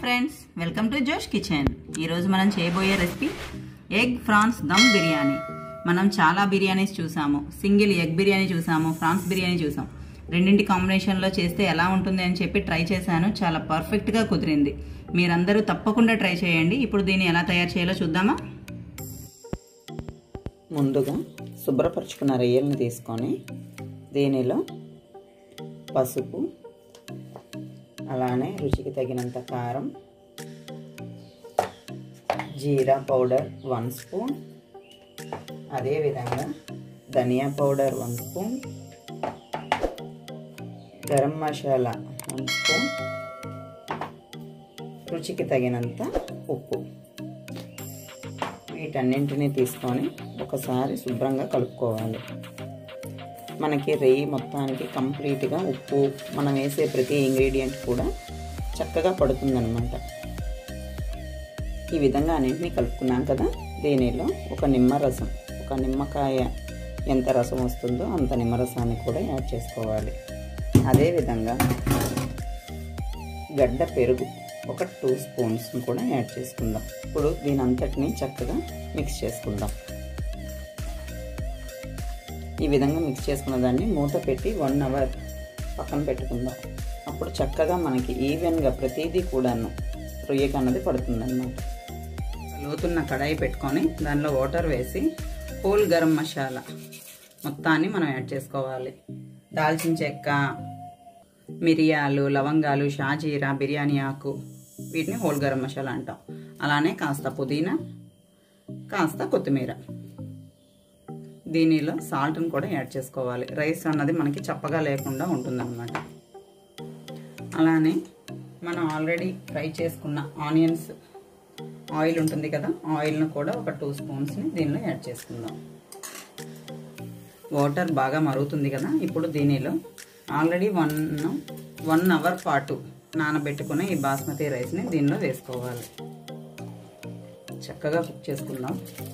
friends welcome to josh kitchen ఈరోజు మనం చేయబోయే రెసిపీ ఎగ్ ఫ్రాన్స్ దమ్ బిర్యానీ మనం చాలా బిర్యానీస్ చూసాము సింగిల్ ఎగ్ బిర్యానీ చూసాము ఫ్రాన్స్ బిర్యానీ చూసాం రెండింటి కాంబినేషన్లో చేస్తే ఎలా ఉంటుంది అని చెప్పి ట్రై చేశాను చాలా పర్ఫెక్ట్గా కుదిరింది మీరందరూ తప్పకుండా ట్రై చేయండి ఇప్పుడు దీన్ని ఎలా తయారు చేయాలో చూద్దామా ముందుగా శుభ్రపరుచుకున్న రొయ్యలను తీసుకొని దీనిలో పసుపు అలానే రుచికి తగినంత కారం జీరా పౌడర్ వన్ స్పూన్ అదేవిధంగా dhania powder one spoon garam masala one spoon రుచికి తగినంత ఉప్పు వీటన్నింటినీ తీసుకొని ఒకసారి శుభ్రంగా కలుపుకోవాలి మనకి రెయ్యి మొత్తానికి కంప్లీట్గా ఉప్పు మనం వేసే ప్రతి ఇంగ్రీడియంట్ కూడా చక్కగా పడుతుందన్నమాట ఈ విధంగా అన్నింటినీ కలుపుకున్నాం కదా దీనిలో ఒక నిమ్మరసం ఒక నిమ్మకాయ ఎంత రసం వస్తుందో అంత నిమ్మరసాన్ని కూడా యాడ్ చేసుకోవాలి అదేవిధంగా గడ్డ పెరుగు ఒక టూ స్పూన్స్ కూడా యాడ్ చేసుకుందాం ఇప్పుడు దీని అంతటిని చక్కగా మిక్స్ చేసుకుందాం ఈ విధంగా మిక్స్ చేసుకున్న దాన్ని మూత పెట్టి వన్ అవర్ పక్కన పెట్టుకుందాం అప్పుడు చక్కగా మనకి ఈవెన్గా ప్రతిదీ కూడాను రొయ్యకి అన్నది పడుతుందన్నమాట లోతున్న కడాయి పెట్టుకొని దానిలో వాటర్ వేసి హోల్ గరం మసాలా మొత్తాన్ని మనం యాడ్ చేసుకోవాలి దాల్చిన చెక్క మిరియాలు లవంగాలు షాజీరా బిర్యానీ ఆకు వీటిని హోల్ గరం మసాలా అంటాం అలానే కాస్త పుదీనా కాస్త కొత్తిమీర దీనిలో సాల్ట్ని కూడా యాడ్ చేసుకోవాలి రైస్ అన్నది మనకి చప్పగా లేకుండా ఉంటుందన్నమాట అలానే మనం ఆల్రెడీ ఫ్రై చేసుకున్న ఆనియన్స్ ఆయిల్ ఉంటుంది కదా ఆయిల్ను కూడా ఒక టూ స్పూన్స్ని దీనిలో యాడ్ చేసుకుందాం వాటర్ బాగా మరుగుతుంది కదా ఇప్పుడు దీనిలో ఆల్రెడీ వన్ వన్ అవర్ పాటు నానబెట్టుకున్న ఈ బాస్మతి రైస్ని దీనిలో వేసుకోవాలి చక్కగా కుక్ చేసుకుందాం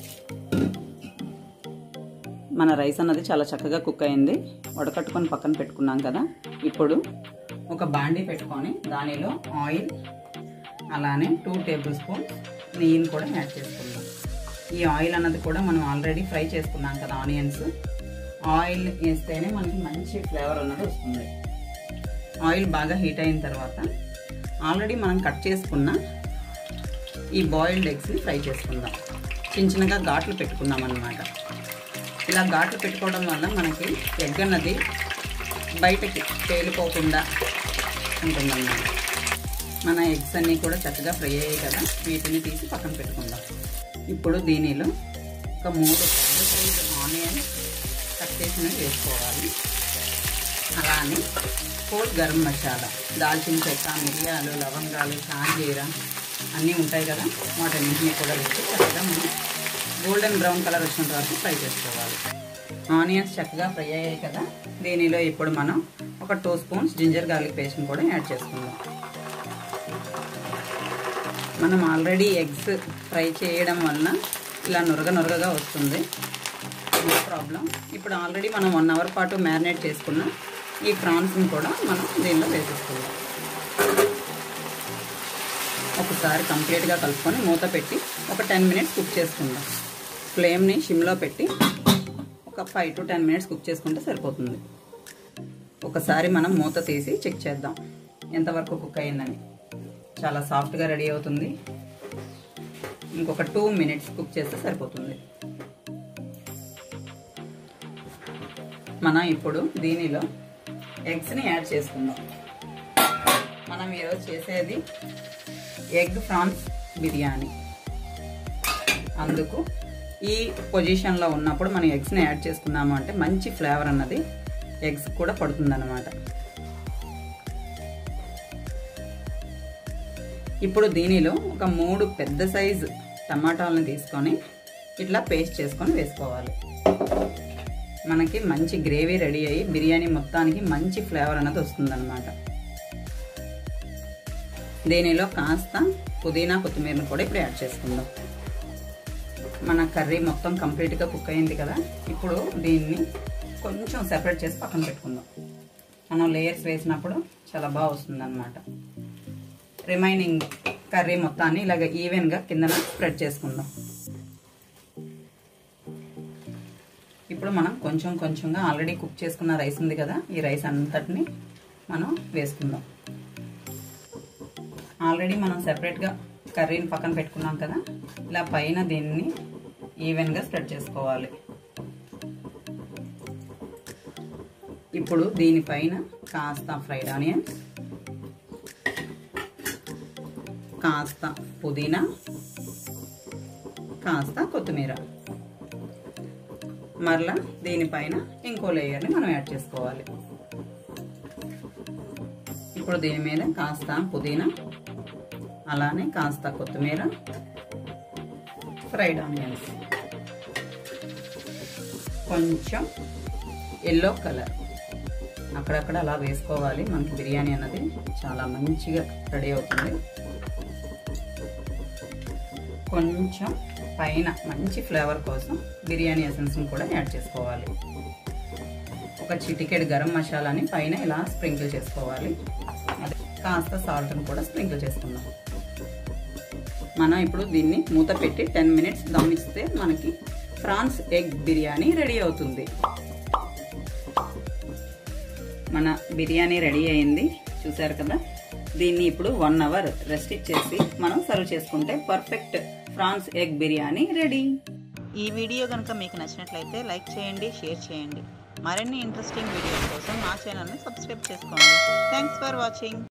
మన రైస్ అన్నది చాలా చక్కగా కుక్ అయింది వడకట్టుకొని పక్కన పెట్టుకున్నాం కదా ఇప్పుడు ఒక బాండీ పెట్టుకొని దానిలో ఆయిల్ అలానే టూ టేబుల్ స్పూన్ నెయ్యిని కూడా యాడ్ చేసుకుందాం ఈ ఆయిల్ అన్నది కూడా మనం ఆల్రెడీ ఫ్రై చేసుకున్నాం కదా ఆనియన్స్ ఆయిల్ వేస్తేనే మనకి మంచి ఫ్లేవర్ అన్నది వస్తుంది ఆయిల్ బాగా హీట్ అయిన తర్వాత ఆల్రెడీ మనం కట్ చేసుకున్న ఈ బాయిల్డ్ ఎగ్స్ని ఫ్రై చేసుకుందాం చిన్న చిన్నగా ఘాట్లు పెట్టుకున్నాం అనమాట ఇలా ఘాట్లు పెట్టుకోవడం వల్ల మనకి ఎగ్ అన్నది బయటకి తేలిపోకుండా ఉంటుందన్నమాట మన ఎగ్స్ అన్నీ కూడా చక్కగా ఫ్రై అయ్యాయి కదా వీటిని తీసి పక్కన పెట్టుకుందాం ఇప్పుడు దీనిలో ఒక మూడు పెద్ద సైజు ఆనియన్ కట్ చేసినవి వేసుకోవాలి అలానే హోల్ గరం మసాలా దాల్చిన చెక్క మిరియాలు లవంగాలు షాజీరా అన్నీ ఉంటాయి కదా వాటన్నింటినీ కూడా వేసి చక్కగా మనం గోల్డెన్ బ్రౌన్ కలర్ వచ్చినంత వరకు ఫ్రై చేసుకోవాలి ఆనియన్స్ చక్కగా ఫ్రై అయ్యాయి కదా దీనిలో ఇప్పుడు మనం ఒక టూ స్పూన్స్ జింజర్ గార్లిక్ పేస్ట్ని కూడా యాడ్ చేసుకుందాం మనం ఆల్రెడీ ఎగ్స్ ఫ్రై చేయడం వలన ఇలా నురగ నురగగా వస్తుంది నో ప్రాబ్లం ఇప్పుడు ఆల్రెడీ మనం వన్ అవర్ పాటు మ్యారినేట్ చేసుకున్న ఈ ప్రాన్స్ని కూడా మనం దీనిలో వేసేసుకుందాం ఒకసారి కంప్లీట్గా కలుపుకొని మూత పెట్టి ఒక టెన్ మినిట్స్ కుక్ చేసుకుందాం ఫ్లేమ్ని షిమ్లో పెట్టి ఒక five to ten minutes cook చేసుకుంటే సరిపోతుంది ఒకసారి మనం మూత తీసి చెక్ చేద్దాం ఎంతవరకు కుక్ అయిందని చాలా సాఫ్ట్గా రెడీ అవుతుంది ఇంకొక టూ మినిట్స్ కుక్ చేస్తే సరిపోతుంది మనం ఇప్పుడు దీనిలో ఎగ్స్ని యాడ్ చేసుకుందాం మనం ఈరోజు చేసేది ఎగ్ ఫ్రాన్స్ బిర్యానీ అందుకు ఈ పొజిషన్లో ఉన్నప్పుడు మనం ఎగ్స్ని యాడ్ చేసుకున్నాము అంటే మంచి ఫ్లేవర్ అన్నది ఎగ్స్ కూడా పడుతుందన్నమాట ఇప్పుడు దీనిలో ఒక మూడు పెద్ద సైజు టమాటాలను తీసుకొని ఇట్లా పేస్ట్ చేసుకొని వేసుకోవాలి మనకి మంచి గ్రేవీ రెడీ అయ్యి బిర్యానీ మొత్తానికి మంచి ఫ్లేవర్ అన్నది వస్తుందన్నమాట దీనిలో కాస్త పుదీనా కొత్తిమీరను కూడా ఇప్పుడు యాడ్ చేసుకుందాం మన కర్రీ మొత్తం కంప్లీట్గా కుక్ అయింది కదా ఇప్పుడు దీన్ని కొంచెం సెపరేట్ చేసి పక్కన పెట్టుకుందాం మనం లేయర్స్ వేసినప్పుడు చాలా బాగా వస్తుంది అనమాట రిమైనింగ్ కర్రీ మొత్తాన్ని ఇలాగ ఈవెన్గా కిందన స్ప్రెడ్ చేసుకుందాం ఇప్పుడు మనం కొంచెం కొంచెంగా ఆల్రెడీ కుక్ చేసుకున్న రైస్ ఉంది కదా ఈ రైస్ అంతటిని మనం వేసుకుందాం ఆల్రెడీ మనం సెపరేట్గా కర్రీని పక్కన పెట్టుకున్నాం కదా ఇలా పైన దీన్ని ఈవెన్గా స్ప్రెడ్ చేసుకోవాలి ఇప్పుడు దీనిపైన కాస్త ఫ్రైడ్ ఆనియన్స్ కాస్త పుదీనా కాస్త కొత్తిమీర మరలా దీనిపైన ఇంకో లేయర్ని మనం యాడ్ చేసుకోవాలి ఇప్పుడు దీని మీద కాస్త పుదీనా అలానే కాస్త కొత్తిమీర ఫ్రైడ్ ఆనియన్స్ కొంచెం ఎల్లో కలర్ అక్కడక్కడ అలా వేసుకోవాలి మనకి బిర్యానీ అన్నది చాలా మంచిగా రెడీ అవుతుంది కొంచెం పైన మంచి ఫ్లేవర్ కోసం బిర్యానీ ఎసెన్స్ని కూడా యాడ్ చేసుకోవాలి ఒక చిటికెడు గరం మసాలాని పైన ఇలా స్ప్రింకిల్ చేసుకోవాలి అదే కాస్త సాల్ట్ని కూడా స్ప్రింకిల్ చేసుకుందాం మనం ఇప్పుడు దీన్ని మూత పెట్టి టెన్ మినిట్స్ దమ్ ఇస్తే మనకి ఫ్రాన్స్ ఎగ్ బిర్యానీ రెడీ అవుతుంది మన బిర్యానీ రెడీ అయింది చూసారు కదా దీన్ని ఇప్పుడు వన్ అవర్ రెస్ట్ ఇచ్చేసి మనం సర్వ్ చేసుకుంటే perfect prawns egg biryani ready ఈ వీడియో కనుక మీకు నచ్చినట్లయితే లైక్ చేయండి షేర్ చేయండి మరిన్ని ఇంట్రెస్టింగ్ వీడియోస్ కోసం మా ఛానల్ని సబ్స్క్రైబ్ చేసుకోండి థ్యాంక్స్ ఫర్ వాచింగ్